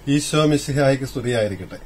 ഈശോ മിശിഹായിക്ക് സ്തുതിയായിരിക്കട്ടെ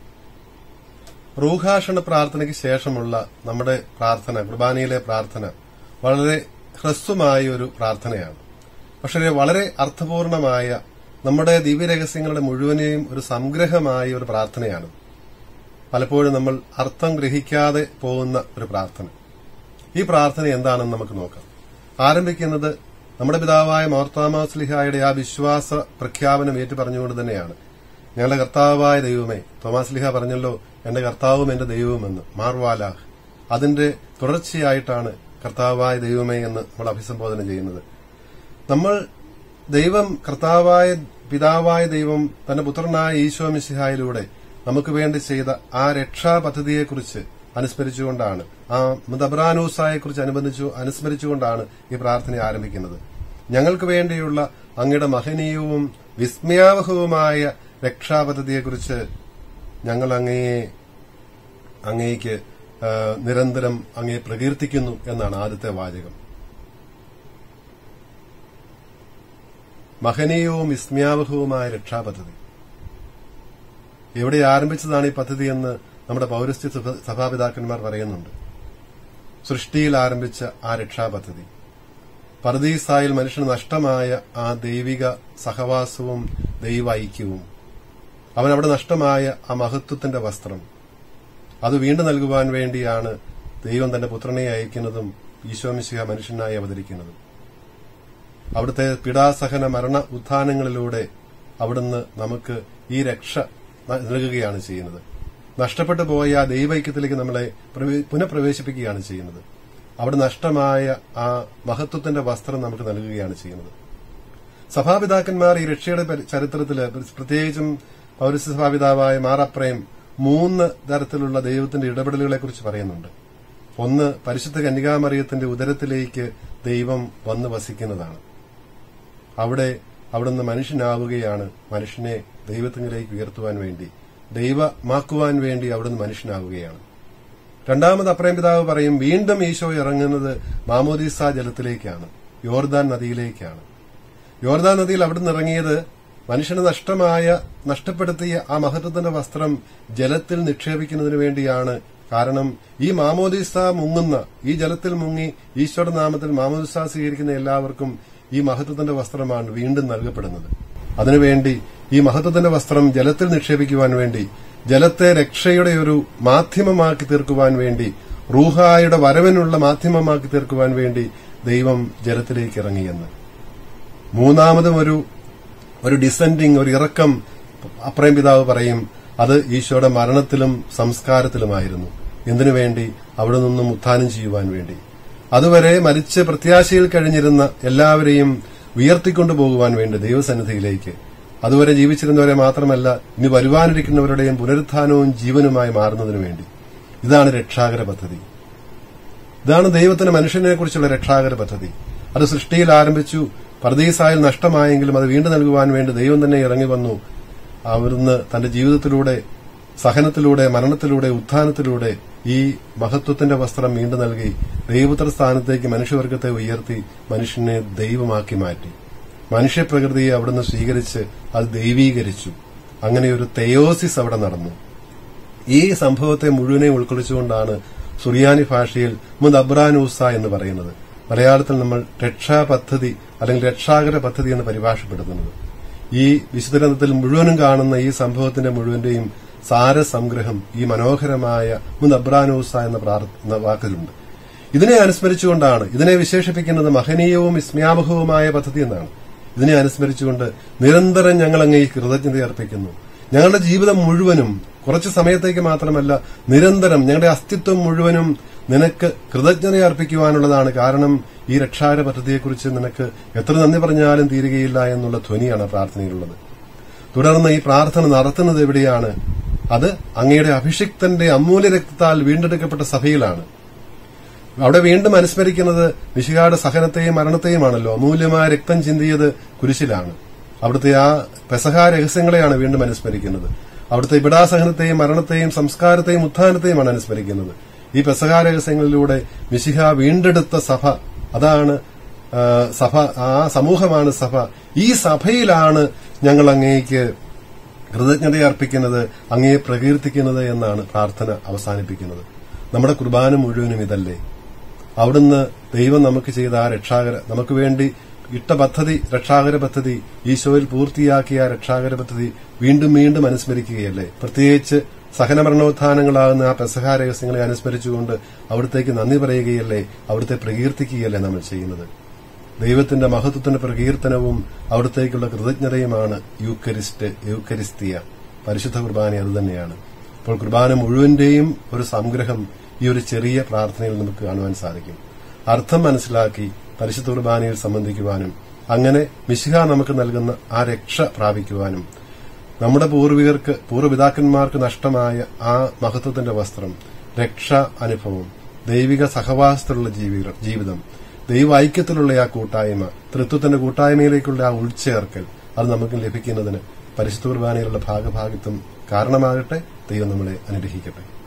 റൂഹാഷണ പ്രാർത്ഥനയ്ക്ക് ശേഷമുള്ള നമ്മുടെ പ്രാർത്ഥന കുർബാനയിലെ പ്രാർത്ഥന വളരെ ഹ്രസ്വമായ ഒരു പ്രാർത്ഥനയാണ് പക്ഷേ വളരെ അർത്ഥപൂർണമായ നമ്മുടെ ദിവ്യരഹസ്യങ്ങളുടെ മുഴുവനെയും ഒരു സംഗ്രഹമായ ഒരു പ്രാർത്ഥനയാണ് പലപ്പോഴും നമ്മൾ അർത്ഥം ഗ്രഹിക്കാതെ പോകുന്ന ഒരു പ്രാർത്ഥന ഈ പ്രാർത്ഥന എന്താണെന്ന് നമുക്ക് നോക്കാം ആരംഭിക്കുന്നത് നമ്മുടെ പിതാവായ മോർത്താമാസ്ലിഹായുടെ ആ വിശ്വാസ പ്രഖ്യാപനം ഏറ്റു പറഞ്ഞുകൊണ്ട് തന്നെയാണ് ഞങ്ങളുടെ കർത്താവായ ദൈവമേ തോമാസ് ലിഹ പറഞ്ഞല്ലോ എന്റെ കർത്താവും എന്റെ ദൈവവുമെന്ന് മാർവാലാഹ് അതിന്റെ തുടർച്ചയായിട്ടാണ് കർത്താവായ ദൈവമേ എന്ന് നമ്മൾ അഭിസംബോധന ചെയ്യുന്നത് നമ്മൾ ദൈവം കർത്താവായ പിതാവായ ദൈവം തന്റെ പുത്രനായ ഈശോ മിശിഹായിലൂടെ നമുക്ക് വേണ്ടി ചെയ്ത ആ രക്ഷാ പദ്ധതിയെക്കുറിച്ച് അനുസ്മരിച്ചുകൊണ്ടാണ് ആ മുദബ്രാനൂസായെക്കുറിച്ച് അനുബന്ധിച്ചു അനുസ്മരിച്ചുകൊണ്ടാണ് ഈ പ്രാർത്ഥന ആരംഭിക്കുന്നത് ഞങ്ങൾക്ക് വേണ്ടിയുള്ള അങ്ങയുടെ മഹനീയവും വിസ്മയാവഹവുമായ രക്ഷാപദ്ധതിയെക്കുറിച്ച് ഞങ്ങൾ അങ്ങയെ അങ്ങേക്ക് ആ, നിരന്തരം അങ്ങയെ പ്രകീർത്തിക്കുന്നു എന്നാണ് ആദ്യത്തെ വാചകം മഹനീയവും വിസ്മയാവഹവുമായ രക്ഷാപദ്ധതി എവിടെ ആരംഭിച്ചതാണ് ഈ പദ്ധതി എന്ന് നമ്മുടെ പൌരസ്ത്യ സഭ- സഭാപിതാക്കന്മാർ പറയുന്നുണ്ട് സൃഷ്ടിയിൽ ആരംഭിച്ച ആ രക്ഷാപദ്ധതി പർദീസായിൽ മനുഷ്യന് നഷ്ടമായ ആ ദൈവിക സഹവാസവും ദൈവ ഐക്യവും അവനവിടെ നഷ്ടമായ ആ മഹത്വത്തിന്റെ വസ്ത്രം അത് വീണ്ടും നൽകുവാൻ വേണ്ടിയാണ് ദൈവം തന്റെ പുത്രനെ അയക്കുന്നതും ഈശോമിശിഹ മനുഷ്യനായി അവതരിക്കുന്നതും അവിടുത്തെ പിടാസഹന മരണ ഉത്ഥാനങ്ങളിലൂടെ അവിടുന്ന് നമുക്ക് ഈ രക്ഷ ന- നൽകുകയാണ് ചെയ്യുന്നത് നഷ്ടപ്പെട്ടു പോയ ആ ദൈവൈക്യത്തിലേക്ക് നമ്മളെ പ്രവേ- പുനഃപ്രവേശിപ്പിക്കുകയാണ് ചെയ്യുന്നത് അവിടെ നഷ്ടമായ ആ മഹത്വത്തിന്റെ വസ്ത്രം നമുക്ക് നൽകുകയാണ് ചെയ്യുന്നത് സഭാപിതാക്കന്മാർ ഈ രക്ഷയുടെ പരി- ചരിത്രത്തില് പ്രത്യേകിച്ചും പൌരസ്യ സഭാപിതാവായ മാറപ്രയം മൂന്ന് തരത്തിലുള്ള ദൈവത്തിന്റെ ഇടപെടലുകളെ കുറിച്ച് പറയുന്നുണ്ട് ഒന്ന് പരിശുദ്ധ കന്യകാമറിയത്തിന്റെ ഉദരത്തിലേക്ക് ദൈവം വന്ന് വസിക്കുന്നതാണ് അവിടെ അവിടുന്ന് മനുഷ്യനാവുകയാണ് മനുഷ്യനെ ദൈവത്തിലേക്ക് ഉയർത്തുവാൻ വേണ്ടി ദൈവമാക്കുവാൻ വേണ്ടി അവിടുന്ന് മനുഷ്യനാവുകയാണ് രണ്ടാമത് അപ്രയം പിതാവ് പറയും വീണ്ടും ഈശോ ഇറങ്ങുന്നത് മാമോദീസ ജലത്തിലേക്കാണ് യോർദാൻ നദിയിലേക്കാണ് യോർദാൻ നദിയിൽ അവിടുന്ന് ഇറങ്ങിയത് മനുഷ്യന് നഷ്ടമായ നഷ്ടപ്പെടുത്തിയ ആ മഹത്വത്തിന്റെ വസ്ത്രം ജലത്തിൽ നിക്ഷേപിക്കുന്നതിന് വേണ്ടിയാണ് കാരണം ഈ മാമോദിസ മുങ്ങുന്ന ഈ ജലത്തിൽ മുങ്ങി ഈശോയുടെ നാമത്തിൽ മാമോദിസ സ്വീകരിക്കുന്ന എല്ലാവർക്കും ഈ മഹത്വത്തിന്റെ വസ്ത്രമാണ് വീണ്ടും നൽകപ്പെടുന്നത് അതിനുവേണ്ടി ഈ മഹത്വത്തിന്റെ വസ്ത്രം ജലത്തിൽ നിക്ഷേപിക്കുവാൻ വേണ്ടി ജലത്തെ രക്ഷയുടെ ഒരു മാധ്യമമാക്കി തീർക്കുവാൻ വേണ്ടി റൂഹായുടെ വരവിനുള്ള മാധ്യമമാക്കി തീർക്കുവാൻ വേണ്ടി ദൈവം ജലത്തിലേക്ക് ഇറങ്ങിയെന്ന് മൂന്നാമതും ഒരു ഒരു ഡിസെൻഡിങ് ഒരു ഇറക്കം അപ്രയം പിതാവ് പറയും അത് ഈശോയുടെ മരണത്തിലും സംസ്കാരത്തിലുമായിരുന്നു എന്തിനു വേണ്ടി അവിടെ നിന്നും ഉത്ഥാനം ചെയ്യുവാൻ വേണ്ടി അതുവരെ മരിച്ച് പ്രത്യാശയിൽ കഴിഞ്ഞിരുന്ന എല്ലാവരെയും ഉയർത്തിക്കൊണ്ടുപോകുവാൻ വേണ്ടി ദൈവസന്നിധിയിലേക്ക് അതുവരെ ജീവിച്ചിരുന്നവരെ മാത്രമല്ല ഇനി വരുവാനിരിക്കുന്നവരുടെയും പുനരുത്ഥാനവും ജീവനുമായി മാറുന്നതിനു വേണ്ടി ഇതാണ് രക്ഷാകര പദ്ധതി ഇതാണ് ദൈവത്തിന് മനുഷ്യനെ കുറിച്ചുള്ള രക്ഷാകര പദ്ധതി അത് സൃഷ്ടിയിൽ ആരംഭിച്ചു പർദീസായിൽ നഷ്ടമായെങ്കിലും അത് വീണ്ടും നൽകുവാൻ വേണ്ടി ദൈവം തന്നെ ഇറങ്ങി വന്നു അവിടുന്ന് തന്റെ ജീവിതത്തിലൂടെ സഹനത്തിലൂടെ മരണത്തിലൂടെ ഉത്ഥാനത്തിലൂടെ ഈ മഹത്വത്തിന്റെ വസ്ത്രം വീണ്ടും നൽകി ദൈവപുത്ര സ്ഥാനത്തേക്ക് മനുഷ്യവർഗത്തെ ഉയർത്തി മനുഷ്യനെ ദൈവമാക്കി മാറ്റി മനുഷ്യപ്രകൃതിയെ അവിടുന്ന് സ്വീകരിച്ച് അത് ദൈവീകരിച്ചു അങ്ങനെ ഒരു തെയോസിസ് അവിടെ നടന്നു ഈ സംഭവത്തെ മുഴുവനെ ഉൾക്കൊള്ളിച്ചുകൊണ്ടാണ് സുറിയാനി ഭാഷയിൽ മുദ് അബ്രാനൂസ എന്ന് പറയുന്നത് മലയാളത്തിൽ നമ്മൾ രക്ഷാ പദ്ധതി അല്ലെങ്കിൽ രക്ഷാകര പദ്ധതി എന്ന് പരിഭാഷപ്പെടുത്തുന്നത് ഈ വിശുദ്ധഗ്രന്ഥത്തിൽ മുഴുവനും കാണുന്ന ഈ സംഭവത്തിന്റെ മുഴുവന്റെയും സാരസംഗ്രഹം ഈ മനോഹരമായ മുദ് അബ്രാനൂസ എന്ന പ്രാർ- എന്ന വാക്കിലുണ്ട് ഇതിനെ അനുസ്മരിച്ചുകൊണ്ടാണ് ഇതിനെ വിശേഷിപ്പിക്കുന്നത് മഹനീയവും വിസ്മയാവഹവുമായ പദ്ധതി എന്നാണ് ഇതിനെ അനുസ്മരിച്ചുകൊണ്ട് നിരന്തരം ഞങ്ങൾ അങ്ങേ കൃതജ്ഞത അർപ്പിക്കുന്നു ഞങ്ങളുടെ ജീവിതം മുഴുവനും കുറച്ചു സമയത്തേക്ക് മാത്രമല്ല നിരന്തരം ഞങ്ങളുടെ അസ്തിത്വം മുഴുവനും നിനക്ക് കൃതജ്ഞത അർപ്പിക്കുവാനുള്ളതാണ് കാരണം ഈ രക്ഷാകര പദ്ധതിയെക്കുറിച്ച് നിനക്ക് എത്ര നന്ദി പറഞ്ഞാലും തീരുകയില്ല എന്നുള്ള ധ്വനിയാണ് പ്രാർത്ഥനയിലുള്ളത് തുടർന്ന് ഈ പ്രാർത്ഥന നടത്തുന്നത് എവിടെയാണ് അത് അങ്ങയുടെ അഭിഷിക്തന്റെ അമൂല്യ രക്തത്താൽ വീണ്ടെടുക്കപ്പെട്ട സഭയിലാണ് അവിടെ വീണ്ടും അനുസ്മരിക്കുന്നത് മിശിഹായുടെ സഹനത്തെയും മരണത്തെയുമാണല്ലോ അമൂല്യമായ രക്തം ചിന്തിയത് കുരിശിലാണ് അവിടുത്തെ ആ പെസഹ രഹസ്യങ്ങളെയാണ് വീണ്ടും അനുസ്മരിക്കുന്നത് അവിടുത്തെ ഇബിടാസഹനത്തെയും മരണത്തെയും സംസ്കാരത്തെയും ഉത്ഥാനത്തെയുമാണ് അനുസ്മരിക്കുന്നത് ഈ പെസഹ രഹസ്യങ്ങളിലൂടെ മിശിഹ വീണ്ടെടുത്ത സഭ അതാണ് ആ, സഭ ആ സമൂഹമാണ് സഭ ഈ സഭയിലാണ് ഞങ്ങൾ അങ്ങേക്ക് കൃതജ്ഞത അർപ്പിക്കുന്നത് അങ്ങയെ പ്രകീർത്തിക്കുന്നത് എന്നാണ് പ്രാർത്ഥന അവസാനിപ്പിക്കുന്നത് നമ്മുടെ കുർബാന മുഴുവനും ഇതല്ലേ അവിടുന്ന് ദൈവം നമുക്ക് ചെയ്ത ആ രക്ഷാകര നമുക്ക് വേണ്ടി ഇട്ട പദ്ധതി രക്ഷാകര പദ്ധതി ഈശോയിൽ പൂർത്തിയാക്കിയ ആ രക്ഷാകര പദ്ധതി വീണ്ടും വീണ്ടും അനുസ്മരിക്കുകയല്ലേ പ്രത്യേകിച്ച് സഹനമരണോത്ഥാനങ്ങളാകുന്ന ആ പെസഹ രഹസ്യങ്ങളെ അനുസ്മരിച്ചുകൊണ്ട് അവിടത്തേക്ക് നന്ദി പറയുകയല്ലേ അവിടുത്തെ പ്രകീർത്തിക്കുകയല്ലേ നമ്മൾ ചെയ്യുന്നത് ദൈവത്തിന്റെ മഹത്വത്തിന്റെ പ്രകീർത്തനവും അവിടത്തേക്കുള്ള കൃതജ്ഞതയുമാണ് യൂക്കരിസ്റ്റ് യൂക്കരിസ്തിയ പരിശുദ്ധ കുർബാന അതുതന്നെയാണ് അപ്പോൾ കുർബാന മുഴുവന്റെയും ഒരു സംഗ്രഹം ഈ ഒരു ചെറിയ പ്രാർത്ഥനയിൽ നമുക്ക് കാണുവാൻ സാധിക്കും അർത്ഥം മനസ്സിലാക്കി പരിശുദ്ധ കുർബാനയിൽ സംബന്ധിക്കുവാനും അങ്ങനെ മിശിഹ നമുക്ക് നൽകുന്ന ആ രക്ഷ പ്രാപിക്കുവാനും നമ്മുടെ പൂർവികർക്ക് പൂർവ്വപിതാക്കന്മാർക്ക് നഷ്ടമായ ആ മഹത്വത്തിന്റെ വസ്ത്രം രക്ഷാ അനുഭവം ദൈവിക സഹവാസത്തിലുള്ള ജീവി- ജീവിതം ദൈവ ഐക്യത്തിലുള്ള ആ കൂട്ടായ്മ തൃത്വത്തിന്റെ കൂട്ടായ്മയിലേക്കുള്ള ആ ഉൾച്ചേർക്കൽ അത് നമുക്ക് ലഭിക്കുന്നതിന് പരിശുദ്ധ കുർബാനയിലുള്ള ഭാഗഭാഗിത്വം കാരണമാകട്ടെ ദൈവം നമ്മളെ അനുഗ്രഹിക്കട്ടെ